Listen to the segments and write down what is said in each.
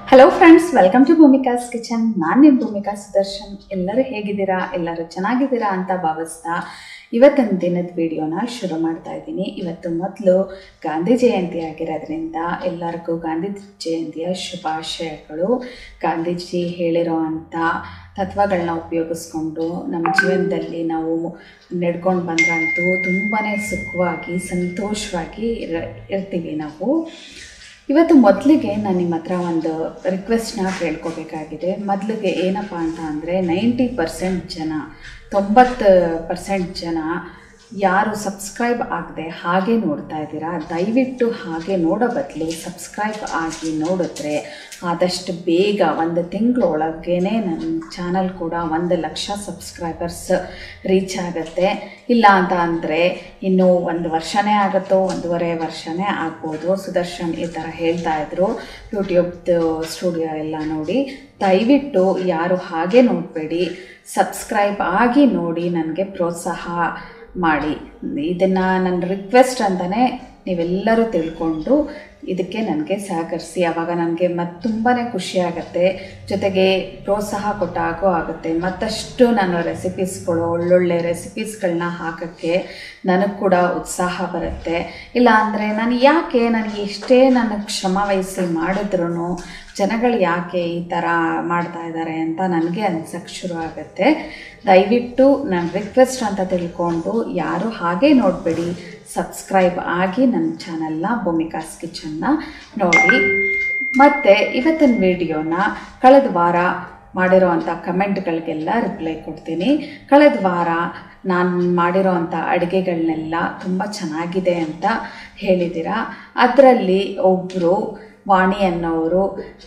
hello friends welcome to Bhoomika's kitchen ನಾನು ನಿಮ್ಮ ಭೂಮಿಕಾ ಸುದರ್ಶನ್ ಎಲ್ಲರೂ ಹೇಗಿದ್ದೀರಾ ಎಲ್ಲರೂ ಚೆನ್ನಾಗಿದ್ದೀರಾ ಅಂತ ಭಾವಿಸ್ತಾ ಇವತ್ತಿನ ದಿನದ ವಿಡಿಯೋನ ಶುರು ಮಾಡ್ತಾ ಇದ್ದೀನಿ ಇವತ್ತು ಮೊದಲು ಗಾಂಧಿ ಜಯಂತಿ ಆಗಿರೋದ್ರಿಂದ ಎಲ್ಲರಿಗೂ ಗಾಂಧಿ ಜಯಂತಿಯ ಶುಭಾಶಯಗಳು ಗಾಂಧೀಜಿ ಹೇಳಿರೋ ಅಂಥ ತತ್ವಗಳನ್ನ ಉಪಯೋಗಿಸ್ಕೊಂಡು ನಮ್ಮ ಜೀವನದಲ್ಲಿ ನಾವು ನಡ್ಕೊಂಡು ಬಂದ್ರಂತೂ ತುಂಬಾ ಸುಖವಾಗಿ ಸಂತೋಷವಾಗಿ ಇರ ಇರ್ತೀವಿ ನಾವು ಇವತ್ತು ಮೊದಲಿಗೆ ನಾನು ನಿಮ್ಮ ಹತ್ರ ಒಂದು ರಿಕ್ವೆಸ್ಟ್ನ ಕೇಳ್ಕೊಬೇಕಾಗಿದೆ ಮೊದಲಿಗೆ ಏನಪ್ಪ ಅಂತ ಅಂದರೆ ನೈಂಟಿ ಪರ್ಸೆಂಟ್ ಜನ ತೊಂಬತ್ತು ಪರ್ಸೆಂಟ್ ಜನ ಯಾರು ಸಬ್ಸ್ಕ್ರೈಬ್ ಆಗದೆ ಹಾಗೆ ನೋಡ್ತಾ ಇದ್ದೀರಾ ದಯವಿಟ್ಟು ಹಾಗೆ ನೋಡೋ ಬದಲು ಸಬ್ಸ್ಕ್ರೈಬ್ ಆಗಿ ನೋಡಿದ್ರೆ ಆದಷ್ಟು ಬೇಗ ಒಂದು ತಿಂಗಳೊಳಗೇ ನನ್ನ ಚಾನಲ್ ಕೂಡ ಒಂದು ಲಕ್ಷ ಸಬ್ಸ್ಕ್ರೈಬರ್ಸ್ ರೀಚ್ ಆಗುತ್ತೆ ಇಲ್ಲ ಅಂತ ಅಂದರೆ ಇನ್ನೂ ಒಂದು ವರ್ಷನೇ ಆಗುತ್ತೋ ಒಂದೂವರೆ ವರ್ಷನೇ ಆಗ್ಬೋದು ಸುದರ್ಶನ್ ಈ ಥರ ಹೇಳ್ತಾ ಇದ್ರು ಯೂಟ್ಯೂಬ್ದು ಸ್ಟುಡಿಯೋ ಎಲ್ಲ ನೋಡಿ ದಯವಿಟ್ಟು ಯಾರು ಹಾಗೆ ನೋಡಬೇಡಿ ಸಬ್ಸ್ಕ್ರೈಬ್ ಆಗಿ ನೋಡಿ ನನಗೆ ಪ್ರೋತ್ಸಾಹ ಮಾಡಿ ಇದನ್ನು ನನ್ನ ರಿಕ್ವೆಸ್ಟ್ ಅಂತಲೇ ನೀವೆಲ್ಲರೂ ತಿಳ್ಕೊಂಡು ಇದಕ್ಕೆ ನನಗೆ ಸಹಕರಿಸಿ ಆವಾಗ ನನಗೆ ಮತ್ತು ತುಂಬಾ ಖುಷಿ ಆಗುತ್ತೆ ಜೊತೆಗೆ ಪ್ರೋತ್ಸಾಹ ಕೊಟ್ಟಾಗೂ ಆಗುತ್ತೆ ಮತ್ತಷ್ಟು ನಾನು ರೆಸಿಪೀಸ್ಗಳು ಒಳ್ಳೊಳ್ಳೆ ರೆಸಿಪೀಸ್ಗಳನ್ನ ಹಾಕೋಕ್ಕೆ ನನಗೆ ಕೂಡ ಉತ್ಸಾಹ ಬರುತ್ತೆ ಇಲ್ಲ ಅಂದರೆ ನಾನು ಯಾಕೆ ನನಗೆ ಎಷ್ಟೇ ನನಗೆ ಶ್ರಮ ವಹಿಸಿ ಮಾಡಿದ್ರೂ ಜನಗಳು ಯಾಕೆ ಈ ಥರ ಮಾಡ್ತಾ ಇದ್ದಾರೆ ಅಂತ ನನಗೆ ಅನ್ಸಕ್ಕೆ ಶುರು ಆಗುತ್ತೆ ದಯವಿಟ್ಟು ನನ್ನ ರಿಕ್ವೆಸ್ಟ್ ಅಂತ ತಿಳ್ಕೊಂಡು ಯಾರು ಹಾಗೆ ನೋಡಬೇಡಿ ಸಬ್ಸ್ಕ್ರೈಬ್ ಆಗಿ ನನ್ನ ಚಾನಲ್ನ ಭೂಮಿಕಾಸ್ ಕಿಚನ್ನ ನೋಡಿ ಮತ್ತು ಇವತ್ತಿನ ವಿಡಿಯೋನ ಕಳೆದ ವಾರ ಮಾಡಿರೋ ಅಂಥ ಕಮೆಂಟ್ಗಳಿಗೆಲ್ಲ ರಿಪ್ಲೈ ಕೊಡ್ತೀನಿ ಕಳೆದ ವಾರ ನಾನು ಮಾಡಿರೋ ಅಂಥ ಅಡುಗೆಗಳನ್ನೆಲ್ಲ ತುಂಬ ಚೆನ್ನಾಗಿದೆ ಅಂತ ಹೇಳಿದ್ದೀರಾ ಅದರಲ್ಲಿ ಒಬ್ಬರು ವಾಣಿ ಅನ್ನೋರು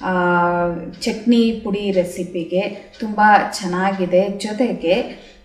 ಚಟ್ನಿ ಪುಡಿ ರೆಸಿಪಿಗೆ ತುಂಬ ಚೆನ್ನಾಗಿದೆ ಜೊತೆಗೆ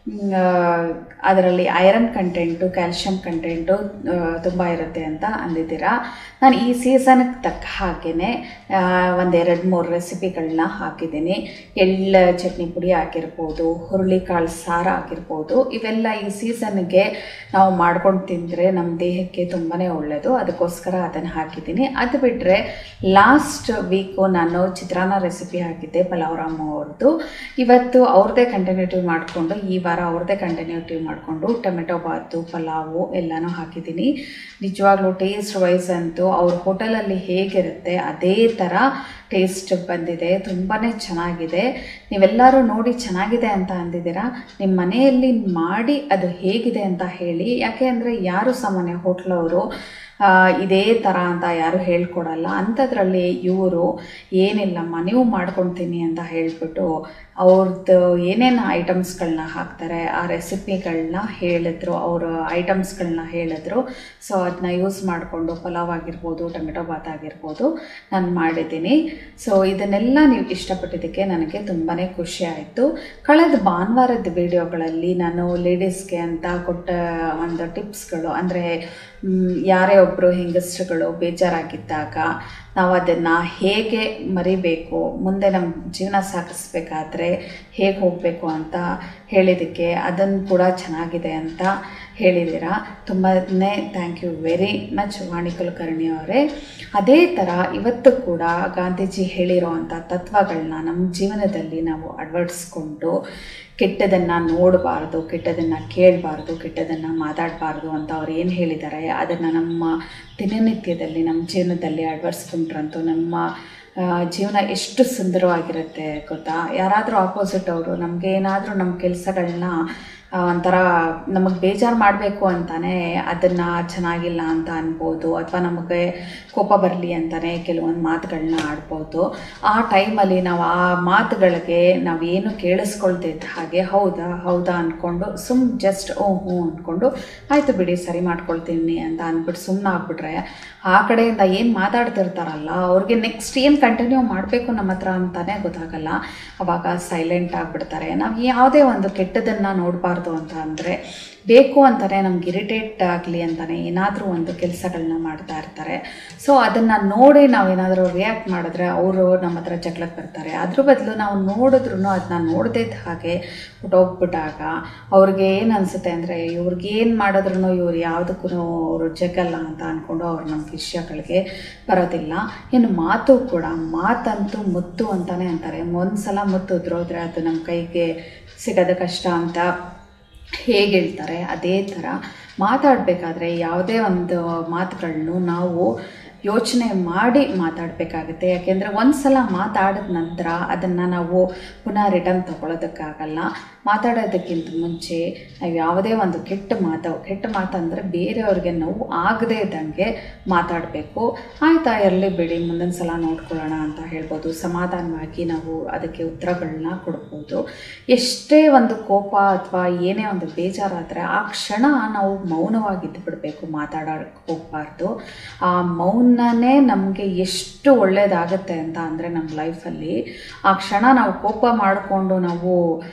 ಅದರಲ್ಲಿ ಐರನ್ ಕಂಟೆಂಟು ಕ್ಯಾಲ್ಶಿಯಂ ಕಂಟೆಂಟು ತುಂಬ ಇರುತ್ತೆ ಅಂತ ಅಂದಿದ್ದೀರಾ ನಾನು ಈ ಸೀಸನ್ಗೆ ತಕ್ಕ ಹಾಗೆಯೇ ಒಂದೆರಡು ಮೂರು ರೆಸಿಪಿಗಳನ್ನ ಹಾಕಿದ್ದೀನಿ ಎಳ್ಳ ಚಟ್ನಿ ಪುಡಿ ಆಗಿರ್ಬೋದು ಹುರುಳಿಕಾಳು ಸಾರು ಆಗಿರ್ಬೋದು ಇವೆಲ್ಲ ಈ ಸೀಸನ್ಗೆ ನಾವು ಮಾಡ್ಕೊಂಡು ತಿಂದರೆ ನಮ್ಮ ದೇಹಕ್ಕೆ ತುಂಬಾ ಒಳ್ಳೆಯದು ಅದಕ್ಕೋಸ್ಕರ ಅದನ್ನು ಹಾಕಿದ್ದೀನಿ ಅದು ಬಿಟ್ಟರೆ ಲಾಸ್ಟ್ ವೀಕು ನಾನು ಚಿತ್ರಾನ್ನ ರೆಸಿಪಿ ಹಾಕಿದ್ದೆ ಪಲಾವ್ ರಾಮ ಅವ್ರದ್ದು ಇವತ್ತು ಅವ್ರದ್ದೇ ಕಂಟಿನ್ಯೂಟಿವ್ ಮಾಡಿಕೊಂಡು ಈ ವಾರ ಅವ್ರದ್ದೇ ಕಂಟಿನ್ಯೂಟಿವ್ ಮಾಡಿಕೊಂಡು ಟೊಮೆಟೊ ಬಾತು ಪಲಾವು ಎಲ್ಲನೂ ಹಾಕಿದ್ದೀನಿ ನಿಜವಾಗ್ಲೂ ಟೇಸ್ಟ್ ವೈಸ್ ಅಂತೂ ಅವ್ರ ಹೋಟೆಲಲ್ಲಿ ಹೇಗಿರುತ್ತೆ ಅದೇ ಥರ ಟೇಸ್ಟ್ ಬಂದಿದೆ ತುಂಬಾ ಚೆನ್ನಾಗಿದೆ ನೀವೆಲ್ಲರೂ ನೋಡಿ ಚೆನ್ನಾಗಿದೆ ಅಂತ ಅಂದಿದ್ದೀರಾ ನಿಮ್ಮ ಮನೆಯಲ್ಲಿ ಮಾಡಿ ಅದು ಹೇಗಿದೆ ಅಂತ ಹೇಳಿ ಯಾಕೆ ಅಂದರೆ ಯಾರು ಸಾಮಾನ್ಯ ಹೋಟ್ಲವರು ಇದೇ ಥರ ಅಂತ ಯಾರು ಹೇಳ್ಕೊಡಲ್ಲ ಅಂಥದ್ರಲ್ಲಿ ಇವರು ಏನಿಲ್ಲಮ್ಮ ನೀವು ಮಾಡ್ಕೊಳ್ತೀನಿ ಅಂತ ಹೇಳಿಬಿಟ್ಟು ಅವ್ರದ್ದು ಏನೇನು ಐಟಮ್ಸ್ಗಳನ್ನ ಹಾಕ್ತಾರೆ ಆ ರೆಸಿಪಿಗಳನ್ನ ಹೇಳಿದ್ರು ಅವರ ಐಟಮ್ಸ್ಗಳನ್ನ ಹೇಳಿದ್ರು ಸೊ ಅದನ್ನ ಯೂಸ್ ಮಾಡಿಕೊಂಡು ಪಲಾವ್ ಆಗಿರ್ಬೋದು ಟೊಮೆಟೊ ಬಾತ್ ಆಗಿರ್ಬೋದು ನಾನು ಮಾಡಿದ್ದೀನಿ ಸೊ ಇದನ್ನೆಲ್ಲ ನೀವು ಇಷ್ಟಪಟ್ಟಿದ್ದಕ್ಕೆ ನನಗೆ ತುಂಬಾ ಖುಷಿ ಆಯಿತು ಕಳೆದ ಭಾನುವಾರದ ವಿಡಿಯೋಗಳಲ್ಲಿ ನಾನು ಲೇಡೀಸ್ಗೆ ಅಂತ ಕೊಟ್ಟ ಒಂದು ಟಿಪ್ಸ್ಗಳು ಅಂದರೆ ಯಾರೇ ಒಬ್ಬರು ಹೆಂಗಸರುಗಳು ಬೇಜಾರಾಗಿದ್ದಾಗ ನಾವು ಅದನ್ನು ಹೇಗೆ ಮರಿಬೇಕು ಮುಂದೆ ನಮ್ಮ ಜೀವನ ಸಾಗಿಸ್ಬೇಕಾದ್ರೆ ಹೇಗೆ ಹೋಗಬೇಕು ಅಂತ ಹೇಳಿದ್ದಕ್ಕೆ ಅದನ್ನು ಕೂಡ ಚೆನ್ನಾಗಿದೆ ಅಂತ ಹೇಳಿದ್ದೀರಾ ತುಂಬಾ thank you very much Vani Kulkarni ಅವರೇ ಅದೇ ಥರ ಇವತ್ತು ಕೂಡ ಗಾಂಧೀಜಿ ಹೇಳಿರೋ ಅಂಥ ತತ್ವಗಳನ್ನ ನಮ್ಮ ಜೀವನದಲ್ಲಿ ನಾವು ಅಳವಡಿಸ್ಕೊಂಡು ಕೆಟ್ಟದನ್ನು ನೋಡಬಾರ್ದು ಕೆಟ್ಟದನ್ನು ಕೇಳಬಾರ್ದು ಕೆಟ್ಟದನ್ನು ಮಾತಾಡಬಾರ್ದು ಅಂತ ಅವ್ರು ಏನು ಹೇಳಿದ್ದಾರೆ ಅದನ್ನು ನಮ್ಮ ದಿನನಿತ್ಯದಲ್ಲಿ ನಮ್ಮ ಜೀವನದಲ್ಲಿ ಅಳವಡಿಸ್ಕೊಂಡ್ರಂತೂ ನಮ್ಮ ಜೀವನ ಎಷ್ಟು ಸುಂದರವಾಗಿರುತ್ತೆ ಗೊತ್ತಾ ಯಾರಾದರೂ ಆಪೋಸಿಟ್ ಅವರು ನಮಗೆ ಏನಾದರೂ ನಮ್ಮ ಕೆಲಸಗಳನ್ನ ಒಂಥರ ನಮಗೆ ಬೇಜಾರು ಮಾಡಬೇಕು ಅಂತಾನೆ ಅದನ್ನು ಚೆನ್ನಾಗಿಲ್ಲ ಅಂತ ಅನ್ಬೋದು ಅಥವಾ ನಮಗೆ ಕೋಪ ಬರಲಿ ಅಂತಲೇ ಕೆಲವೊಂದು ಮಾತುಗಳನ್ನ ಆಡ್ಬೋದು ಆ ಟೈಮಲ್ಲಿ ನಾವು ಆ ಮಾತುಗಳಿಗೆ ನಾವು ಏನು ಕೇಳಿಸ್ಕೊಳ್ತಿದ್ದ ಹಾಗೆ ಹೌದಾ ಹೌದಾ ಅಂದ್ಕೊಂಡು ಸುಮ್ ಜಸ್ಟ್ ಓ ಹ್ಞೂ ಅಂದ್ಕೊಂಡು ಆಯಿತು ಬಿಡಿ ಸರಿ ಮಾಡ್ಕೊಳ್ತೀನಿ ಅಂತ ಅಂದ್ಬಿಟ್ಟು ಸುಮ್ಮನೆ ಆಗ್ಬಿಟ್ರೆ ಆ ಕಡೆಯಿಂದ ಏನು ಮಾತಾಡ್ತಿರ್ತಾರಲ್ಲ ಅವ್ರಿಗೆ ನೆಕ್ಸ್ಟ್ ಏನು ಕಂಟಿನ್ಯೂ ಮಾಡಬೇಕು ನಮ್ಮ ಹತ್ರ ಅಂತಲೇ ಗೊತ್ತಾಗಲ್ಲ ಅವಾಗ ಸೈಲೆಂಟ್ ಆಗಿಬಿಡ್ತಾರೆ ನಾವು ಯಾವುದೇ ಒಂದು ಕೆಟ್ಟದನ್ನು ನೋಡಬಾರ್ದು ಮಾಡಬಾರ್ದು ಅಂತ ಅಂದರೆ ಬೇಕು ಅಂತಲೇ ನಮ್ಗೆ ಇರಿಟೇಟ್ ಆಗಲಿ ಅಂತಲೇ ಏನಾದರೂ ಒಂದು ಕೆಲಸಗಳನ್ನ ಮಾಡ್ತಾ ಇರ್ತಾರೆ ಸೊ ಅದನ್ನು ನೋಡಿ ನಾವೇನಾದರೂ ರಿಯಾಕ್ಟ್ ಮಾಡಿದ್ರೆ ಅವರು ನಮ್ಮ ಹತ್ರ ಜಗಳಕ್ಕೆ ಬರ್ತಾರೆ ಅದ್ರ ಬದಲು ನಾವು ನೋಡಿದ್ರೂ ಅದನ್ನ ನೋಡದೇ ಇದ್ದ ಹಾಗೆ ಹೊಟ್ಟೋಗ್ಬಿಟ್ಟಾಗ ಅವ್ರಿಗೆ ಏನು ಅನಿಸುತ್ತೆ ಅಂದರೆ ಇವ್ರಿಗೆ ಏನು ಮಾಡಿದ್ರು ಇವ್ರು ಯಾವುದಕ್ಕೂ ಅವರು ಜಗಲ್ಲ ಅಂತ ಅಂದ್ಕೊಂಡು ಅವ್ರು ನಮ್ಮ ವಿಷಯಗಳಿಗೆ ಬರೋದಿಲ್ಲ ಇನ್ನು ಮಾತು ಕೂಡ ಮಾತಂತೂ ಮುತ್ತು ಅಂತಲೇ ಅಂತಾರೆ ಒಂದು ಸಲ ಮುತ್ತು ಉದ್ರೋದ್ರೆ ಅದು ನಮ್ಮ ಕೈಗೆ ಸಿಗೋದು ಕಷ್ಟ ಅಂತ ಹೇಗೆ ಹೇಳ್ತಾರೆ ಅದೇ ಥರ ಮಾತಾಡಬೇಕಾದ್ರೆ ಯಾವುದೇ ಒಂದು ಮಾತುಗಳನ್ನು ನಾವು ಯೋಚನೆ ಮಾಡಿ ಮಾತಾಡಬೇಕಾಗುತ್ತೆ ಯಾಕೆಂದರೆ ಒಂದು ಸಲ ಮಾತಾಡಿದ ನಂತರ ಅದನ್ನು ನಾವು ಪುನಃ ರಿಟರ್ನ್ ತೊಗೊಳೋದಕ್ಕಾಗಲ್ಲ ಮಾತಾಡೋದಕ್ಕಿಂತ ಮುಂಚೆ ನಾವು ಯಾವುದೇ ಒಂದು ಕೆಟ್ಟ ಮಾತು ಕೆಟ್ಟ ಮಾತಂದರೆ ಬೇರೆಯವ್ರಿಗೆ ನೋವು ಆಗದೇ ಇದ್ದಂಗೆ ಮಾತಾಡಬೇಕು ಆಯ್ತಾ ಇರಲಿ ಬಿಡಿ ಮುಂದಿನ ಸಲ ನೋಡ್ಕೊಳ್ಳೋಣ ಅಂತ ಹೇಳ್ಬೋದು ಸಮಾಧಾನವಾಗಿ ನಾವು ಅದಕ್ಕೆ ಉತ್ತರಗಳನ್ನ ಕೊಡ್ಬೋದು ಎಷ್ಟೇ ಒಂದು ಕೋಪ ಅಥವಾ ಏನೇ ಒಂದು ಬೇಜಾರಾದರೆ ಆ ಕ್ಷಣ ನಾವು ಮೌನವಾಗಿದ್ದು ಬಿಡಬೇಕು ಮಾತಾಡೋಕ್ಕೆ ಹೋಗಬಾರ್ದು ಆ ಮೌನನೇ ನಮಗೆ ಎಷ್ಟು ಒಳ್ಳೆಯದಾಗತ್ತೆ ಅಂತ ಅಂದರೆ ನಮ್ಮ ಲೈಫಲ್ಲಿ ಆ ಕ್ಷಣ ನಾವು ಕೋಪ ಮಾಡಿಕೊಂಡು ನಾವು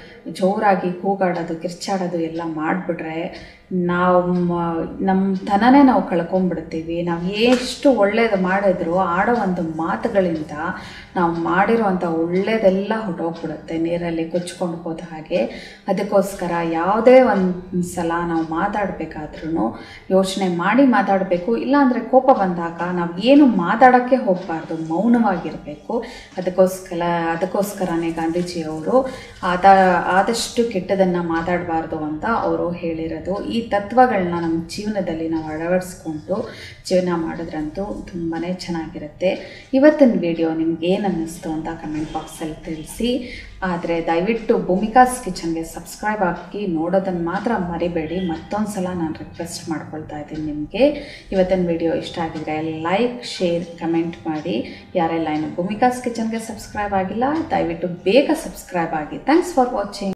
ಜೋರಾಗಿ ಕೂಗಾಡೋದು ಕಿರ್ಚಾಡೋದು ಎಲ್ಲ ಮಾಡಿಬಿಟ್ರೆ ನಾವು ನಮ್ಮ ತನನೇ ನಾವು ಕಳ್ಕೊಂಡ್ಬಿಡ್ತೀವಿ ನಾವು ಎಷ್ಟು ಒಳ್ಳೇದು ಮಾಡಿದ್ರು ಆಡೋ ಒಂದು ಮಾತುಗಳಿಂದ ನಾವು ಮಾಡಿರೋವಂಥ ಒಳ್ಳೇದೆಲ್ಲ ಹೊಟ್ಟೋಗ್ಬಿಡುತ್ತೆ ನೀರಲ್ಲಿ ಕೊಚ್ಕೊಂಡು ಹೋದ ಹಾಗೆ ಅದಕ್ಕೋಸ್ಕರ ಯಾವುದೇ ಒಂದು ಸಲ ನಾವು ಮಾತಾಡಬೇಕಾದ್ರೂ ಯೋಚನೆ ಮಾಡಿ ಮಾತಾಡಬೇಕು ಇಲ್ಲಾಂದರೆ ಕೋಪ ಬಂದಾಗ ನಾವು ಏನು ಮಾತಾಡೋಕ್ಕೆ ಹೋಗಬಾರ್ದು ಮೌನವಾಗಿರಬೇಕು ಅದಕ್ಕೋಸ್ಕರ ಅದಕ್ಕೋಸ್ಕರನೇ ಗಾಂಧೀಜಿಯವರು ಆದ ಆದಷ್ಟು ಕೆಟ್ಟದನ್ನು ಮಾತಾಡಬಾರ್ದು ಅಂತ ಅವರು ಹೇಳಿರೋದು ಈ ತತ್ವಗಳನ್ನ ನಮ್ಮ ಜೀವನದಲ್ಲಿ ನಾವು ಅಳವಡಿಸ್ಕೊಂಡು ಜೀವನ ಮಾಡಿದ್ರಂತೂ ತುಂಬಾ ಚೆನ್ನಾಗಿರುತ್ತೆ ಇವತ್ತಿನ ವಿಡಿಯೋ ನಿಮ್ಗೆ ಏನು ಅನ್ನಿಸ್ತು ಅಂತ ಕಮೆಂಟ್ ಬಾಕ್ಸಲ್ಲಿ ತಿಳಿಸಿ ಆದರೆ ದಯವಿಟ್ಟು ಭೂಮಿಕಾಸ್ ಕಿಚನ್ಗೆ ಸಬ್ಸ್ಕ್ರೈಬ್ ಆಗಿ ನೋಡೋದನ್ನು ಮಾತ್ರ ಮರಿಬೇಡಿ ಮತ್ತೊಂದು ಸಲ ನಾನು ರಿಕ್ವೆಸ್ಟ್ ಮಾಡ್ಕೊಳ್ತಾ ಇದ್ದೀನಿ ನಿಮಗೆ ಇವತ್ತಿನ ವಿಡಿಯೋ ಇಷ್ಟ ಆಗಿದ್ರೆ ಲೈಕ್ ಶೇರ್ ಕಮೆಂಟ್ ಮಾಡಿ ಯಾರೆಲ್ಲ ಇನ್ನು ಭೂಮಿಕಾಸ್ ಕಿಚನ್ಗೆ ಸಬ್ಸ್ಕ್ರೈಬ್ ಆಗಿಲ್ಲ ದಯವಿಟ್ಟು ಬೇಗ ಸಬ್ಸ್ಕ್ರೈಬ್ ಆಗಿ ಥ್ಯಾಂಕ್ಸ್ ಫಾರ್ ವಾಚಿಂಗ್